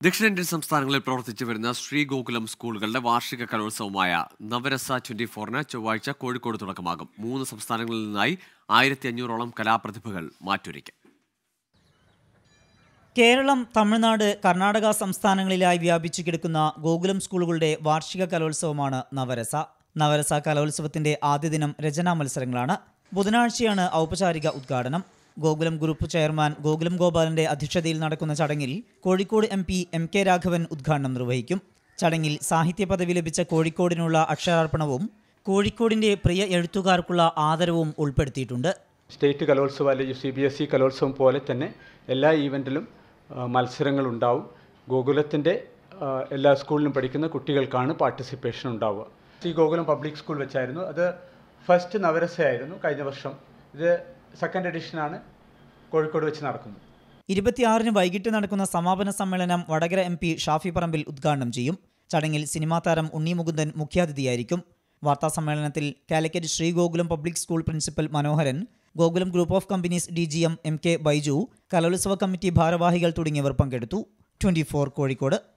ദക്ഷിണേന്ത്യൻ സംസ്ഥാനങ്ങളിൽ പ്രവർത്തിച്ചു വരുന്ന ശ്രീഗോകുലം സ്കൂളുകളുടെ വാർഷിക കലോത്സവമായ നവരസ ട്വന്റി ഫോറിന് ചൊവ്വാഴ്ച കോഴിക്കോട് തുടക്കമാകും മൂന്ന് സംസ്ഥാനങ്ങളിൽ നിന്നായി ആയിരത്തി അഞ്ഞൂറോളം കലാപ്രതിഭകൾ മാറ്റൊരുക്കും കേരളം തമിഴ്നാട് കർണാടക സംസ്ഥാനങ്ങളിലായി വ്യാപിച്ചു കിടക്കുന്ന ഗോകുലം സ്കൂളുകളുടെ വാർഷിക കലോത്സവമാണ് നവരസ നവരസ കലോത്സവത്തിന്റെ ആദ്യ ദിനം രചനാ മത്സരങ്ങളാണ് ബുധനാഴ്ചയാണ് ഔപചാരിക ഉദ്ഘാടനം ഗോകുലം ഗ്രൂപ്പ് ചെയർമാൻ ഗോകുലം ഗോപാലന്റെ അധ്യക്ഷതയിൽ നടക്കുന്ന ചടങ്ങിൽ Kozhikode M P M K Raghavan ഉദ്ഘാടനം നിർവഹിക്കും ചടങ്ങിൽ സാഹിത്യ പദവി ലഭിച്ച കോഴിക്കോടിനുള്ള അക്ഷരാർപ്പണവും കോഴിക്കോടിന്റെ പ്രിയ എഴുത്തുകാർക്കുള്ള ആദരവും ഉൾപ്പെടുത്തിയിട്ടുണ്ട് സ്റ്റേറ്റ് കലോത്സവം അല്ലെങ്കിൽ സി ബി എസ് ഇ കലോത്സവം പോലെ തന്നെ എല്ലാ ഈവൻറ്റിലും മത്സരങ്ങളുണ്ടാവും ഗോകുലത്തിൻ്റെ ആ, എല്ലാ സ്കൂളിലും പഠിക്കുന്ന കുട്ടികൾക്കാണ് പാർട്ടിസിപ്പേഷൻ ഉണ്ടാവുക ഈ ഗോകുലം പബ്ലിക് സ്കൂൾ വെച്ചായിരുന്നു അത് ഫസ്റ്റ് നവരസയായിരുന്നു കഴിഞ്ഞ വർഷം ഇത് സെക്കൻഡ് എഡിഷനാണ് കോഴിക്കോട് വെച്ച് നടക്കുന്നത് ഇരുപത്തിയാറിന് വൈകിട്ട് നടക്കുന്ന സമാപന സമ്മേളനം വടകര എം പി ഷാഫി പറമ്പിൽ ഉദ്ഘാടനം ചെയ്യും ചടങ്ങിൽ സിനിമാ താരം ഉണ്ണി മുകുന്ദൻ മുഖ്യാതിഥിയായിരിക്കും വാർത്താ സമ്മേളനത്തിൽ Calicut Sree Gokulam public school principal Manoharan Gokulam group of companies D G M M K Baiju കലോത്സവ കമ്മിറ്റി ഭാരവാഹികൾ തുടങ്ങിയവർ പങ്കെടുത്തു ട്വന്റി കോഴിക്കോട്